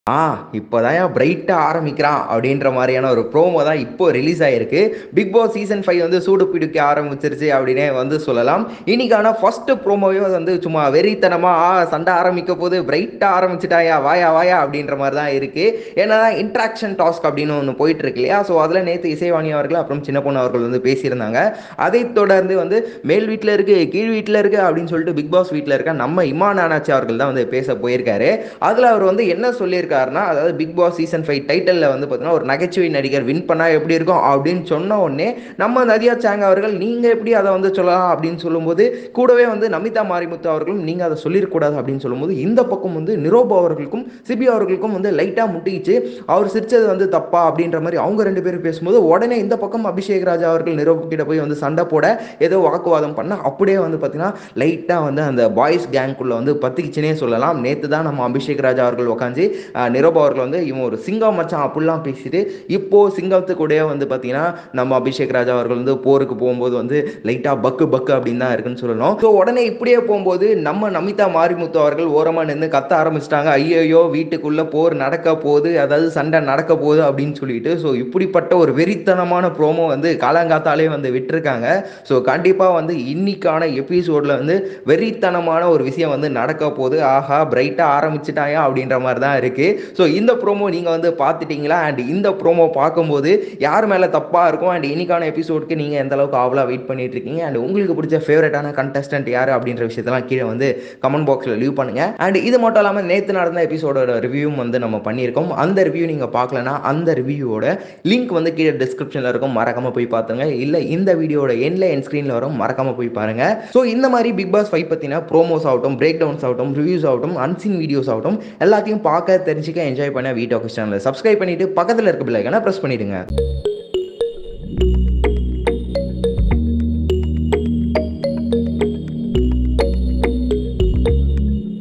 ஆ இப்போதான் பிரைட்டாக ஆரம்பிக்கிறான் அப்படின்ற மாதிரியான ஒரு ப்ரோமோ தான் இப்போ ரிலீஸ் ஆகிருக்கு பிக் பாஸ் சீசன் ஃபைவ் வந்து சூடு பிடிக்க ஆரம்பிச்சிருச்சு அப்படின்னே வந்து சொல்லலாம் இன்னைக்கான ஃபர்ஸ்ட் ப்ரோமோவே வந்து சும்மா வெறித்தனமாக ஆ சண்டை ஆரம்பிக்க போது பிரைட்டாக ஆரம்பிச்சிட்டாயா வாயா வாயா அப்படின்ற மாதிரி தான் இருக்குது ஏன்னா இன்ட்ராக்ஷன் டாஸ்க் அப்படின்னு ஒன்று போயிட்டு இருக்கு இல்லையா ஸோ அதில் நேற்று இசைவாணி அவர்கள் அப்புறம் சின்ன பொண்ணு அவர்கள் வந்து பேசியிருந்தாங்க அதைத் தொடர்ந்து வந்து மேல் வீட்டில் இருக்கு கீழ் வீட்டில் இருக்கு அப்படின்னு சொல்லிட்டு பிக் பாஸ் வீட்டில் இருக்க நம்ம இமான் அனாச்சி அவர்கள் தான் வந்து பேச போயிருக்காரு அதில் அவர் வந்து என்ன சொல்லியிருக்காருன்னா அதாவது பிக் பாஸ் சீசன் ஃபைவ் டைட்டிலில் வந்து பார்த்தீங்கன்னா ஒரு நகைச்சுவை நடிகர் வின் பண்ணால் எப்படி இருக்கும் அப்படின்னு சொன்ன உடனே நம்ம நதியா சாங் அவர்கள் நீங்கள் எப்படி அதை வந்து சொல்லலாம் அப்படின்னு சொல்லும்போது கூடவே வந்து நமிதா மாரிமுத்து அவர்களும் நீங்கள் அதை சொல்லிடக்கூடாது அப்படின்னு சொல்லும்போது இந்த பக்கம் வந்து நிரோபா அவர்களுக்கும் சிபி அவர்களுக்கும் வந்து லைட்டாக முட்டிச்சு அவர் சிரிச்சது வந்து தப்பா அப்படின்ற மாதிரி அவங்க ரெண்டு பேரும் பேசும்போது உடனே இந்த பக்கம் அபிஷேக் ராஜா அவர்கள் நிரோபு கிட்ட போய் வந்து சண்டை போட ஏதோ வாக்குவாதம் பண்ண அப்படியே வந்து பார்த்தீங்கன்னா லைட்டாக வந்து அந்த பாய்ஸ் கேங்குள்ள வந்து பத்திக்கிச்சுனே சொல்லலாம் நேற்று தான் நம்ம அபிஷேக் ராஜா அவர்கள் உட்காந்து நிரோபா அவர்கள் வந்து இவன் ஒரு சிங்கம் மச்சான் அப்படிலாம் பேசிட்டு இப்போ சிங்கத்துக்கூடயே வந்து பார்த்தீங்கன்னா நம்ம அபிஷேக் ராஜா அவர்கள் வந்து போருக்கு போகும்போது வந்து லைட்டாக பக்கு பக்கு அப்படின்னு தான் இருக்குன்னு சொல்லணும் ஸோ உடனே இப்படியே போகும்போது நம்ம நமிதா மாரிமுத்து அவர்கள் ஓரமாக நின்று கத்த ஆரம்பிச்சிட்டாங்க ஐயோ வீட்டுக்குள்ளே போர் நடக்க போகுது அதாவது சண்டை நடக்க போகுது அப்படின்னு சொல்லிட்டு ஸோ இப்படிப்பட்ட ஒரு வெறித்தனமான ப்ரோமோ வந்து காலங்காத்தாலே வந்து விட்டுருக்காங்க ஸோ கண்டிப்பாக வந்து இன்னைக்கான எபிசோடில் வந்து வெறித்தனமான ஒரு விஷயம் வந்து நடக்க போகுது ஆஹா பிரைட்டாக ஆரம்பிச்சிட்டாயா அப்படின்ற மாதிரி தான் இருக்குது ஸோ இந்த ப்ரோமோ நீங்கள் வந்து பார்த்துட்டீங்களா அண்ட் இந்த ப்ரோமோ பார்க்கும்போது யார் மேலே தப்பாக இருக்கும் அண்ட் இன்னைக்கான எபிசோடுக்கு நீங்கள் எந்த அளவுக்கு ஆவலாக வெயிட் பண்ணிட்டு இருக்கீங்க அண்ட் உங்களுக்கு பிடிச்ச ஃபேவரட்டான கண்டஸ்டன்ட் யார் அப்படின்ற விஷயத்தெல்லாம் கீழே வந்து கமெண்ட் பாக்ஸில் லீவ் பண்ணுங்க அண்ட் இது மட்டும் இல்லாமல் நேற்று நடந்த எபிசோடோட ரிவ்யூவும் வந்து நம்ம பண்ணியிருக்கோம் அந்த ரிவ்யூ நீங்கள் பார்க்கலனா அந்த ரிவ்யூவோட லிங்க் வந்து கீழே டிஸ்கிரிப்ஷனில் இருக்கும் மறக்காம போய் பார்த்துங்க இல்லை இந்த வீடியோட எண்ணில் என் ஸ்க்ரீனில் வரும் மறக்காம போய் பாருங்க ஸோ இந்த மாதிரி பிக் பாஸ் ஃபைவ் பற்றின ப்ரோமோஸ் ஆகட்டும் பிரேக் டவுன்ஸ் ஆகட்டும் ரிவ்யூஸ் ஆகட்டும் அன்சீன் வீடியோஸ் ஆகட்டும் எல்லாத்தையும் பார்க்க தெரிஞ்சுக்க என்ஜாய் பண்ண வீடியோ சேனலை சப்ஸ்கிரைப் பண்ணிட்டு பக்கத்தில் இருக்க பிள்ளைக்கான ப்ரெஸ் பண்ணிடுங்க